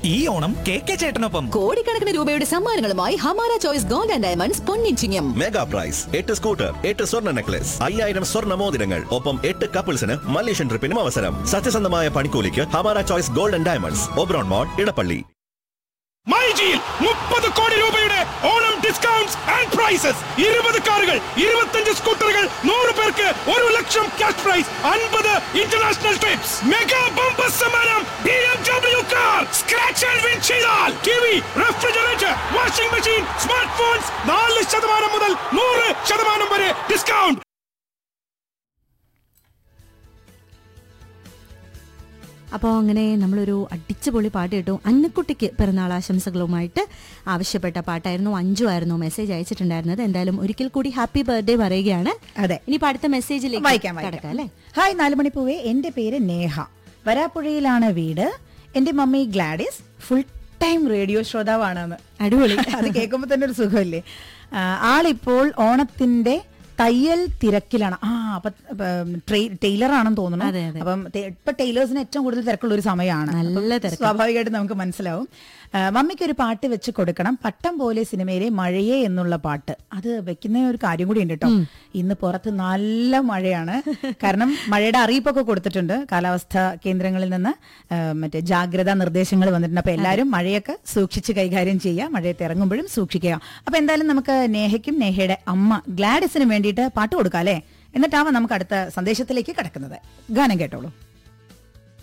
ഈ Onam K K ചേട്ടനൊപ്പം കോടിക്കണക്കിന് രൂപയുടെ സമ്മാനങ്ങളുമായി Hamara choice gold and diamonds Ponnichingam mega prize എട്ട് സ്കൂട്ടർ എട്ട് സ്വർണ്ണ നെക്ലസ് അയ്യായിരം സ്വർണ്ണ മോതിരങ്ങൾ ഒപ്പം എട്ട് കപ്പിൾസിന് മലേഷ്യൻ ട്രിപ്പിനും അവസരം സത്യസന്ധമായ പണിക്കൂലിക്ക് Hamara choice golden diamonds Oberon mall Edappally മൈജിയിൽ മുപ്പത് കോടി രൂപയുടെ ഓണം ഡിസ്കൗണ്ട്സ് ആൻഡ് പ്രൈസസ് ഇരുപത് കാറുകൾ ഇരുപത്തഞ്ച് സ്കൂട്ടറുകൾ നൂറ് പേർക്ക് ഒരു ലക്ഷം ക്യാഷ് പ്രൈസ് അൻപത് ഇന്റർനാഷണൽ ട്രിപ്സ് മെഗാ ബമ്പർ സമ്മാനം B M W car scratch and win ചെയ്താൽ T V refrigerator washing machine smart phones നാല് ശതമാനം മുതൽ നൂറ് ശതമാനം വരെ ഡിസ്കൗണ്ട് അപ്പോൾ അങ്ങനെ നമ്മളൊരു അടിച്ചുപൊളി പാട്ട് കേട്ടു അന്നക്കുട്ടിക്ക് പിറന്നാൾ ആശംസകളുമായിട്ട് ആവശ്യപ്പെട്ട പാട്ടായിരുന്നു അഞ്ചു ആയിരുന്നു മെസ്സേജ് അയച്ചിട്ടുണ്ടായിരുന്നത് എന്തായാലും ഒരിക്കൽ കൂടി ഹാപ്പി ബർത്ത്ഡേ പറയുകയാണ് അതെ. ഇനി അടുത്ത മെസ്സേജിലേക്ക് വായിക്കാം കടക്കാം വായിക്കാം അല്ലേ ഹായ് നാലുമണിപ്പൂവേ എന്റെ പേര് നേഹ വരാപ്പുഴയിലാണ് വീട് എന്റെ mummy Gladys full time radio ശ്രോതാവാണെന്ന് അടിപൊളി. അത് കേൾക്കുമ്പോൾ തന്നെ ഒരു സുഖമല്ലേ ആ, ആളിപ്പോൾ ഓണത്തിന്റെ തയ്യൽ തിരക്കിലാണ് ആ അപ്പൊ ടൈലർ ആണെന്ന് തോന്നുന്നു അതെ, അതെ. അപ്പം തെ- ഇപ്പൊ ടൈലേഴ്സിന് ഏറ്റവും കൂടുതൽ തിരക്കുള്ള ഒരു സമയമാണ് നല്ല അപ്പം തിരക്കാ. സ്വാഭാവികമായിട്ട് നമുക്ക് മനസ്സിലാവും ആ, മമ്മിക്ക് ഒരു പാട്ട് വെച്ച് കൊടുക്കണം പട്ടം പോലെ സിനിമയിലെ മഴയെ എന്നുള്ള പാട്ട് അത് വെക്കുന്ന ഒരു കാര്യം കൂടി ഉണ്ട് കേട്ടോ ഇന്ന് പുറത്ത് നല്ല മഴയാണ് കാരണം മഴയുടെ അറിയിപ്പൊക്കെ കൊടുത്തിട്ടുണ്ട് കാലാവസ്ഥ കേന്ദ്രങ്ങളിൽ നിന്ന് ആ, മറ്റേ ജാഗ്രതാ നിർദ്ദേശങ്ങൾ വന്നിട്ടുണ്ട് അപ്പൊ എല്ലാവരും മഴയൊക്കെ സൂക്ഷിച്ച് കൈകാര്യം ചെയ്യുക മഴയത്ത് ഇറങ്ങുമ്പോഴും സൂക്ഷിക്കുക അപ്പൊ എന്തായാലും നമുക്ക് നേഹയ്ക്കും നേഹയുടെ അമ്മ ഗ്ലാഡിസിനും വേണ്ടിയിട്ട് പാട്ട് കൊടുക്കാം അല്ലേ എന്നിട്ടാവാം നമുക്ക് അടുത്ത സന്ദേശത്തിലേക്ക് കിടക്കുന്നത് ഗാനം കേട്ടോളൂ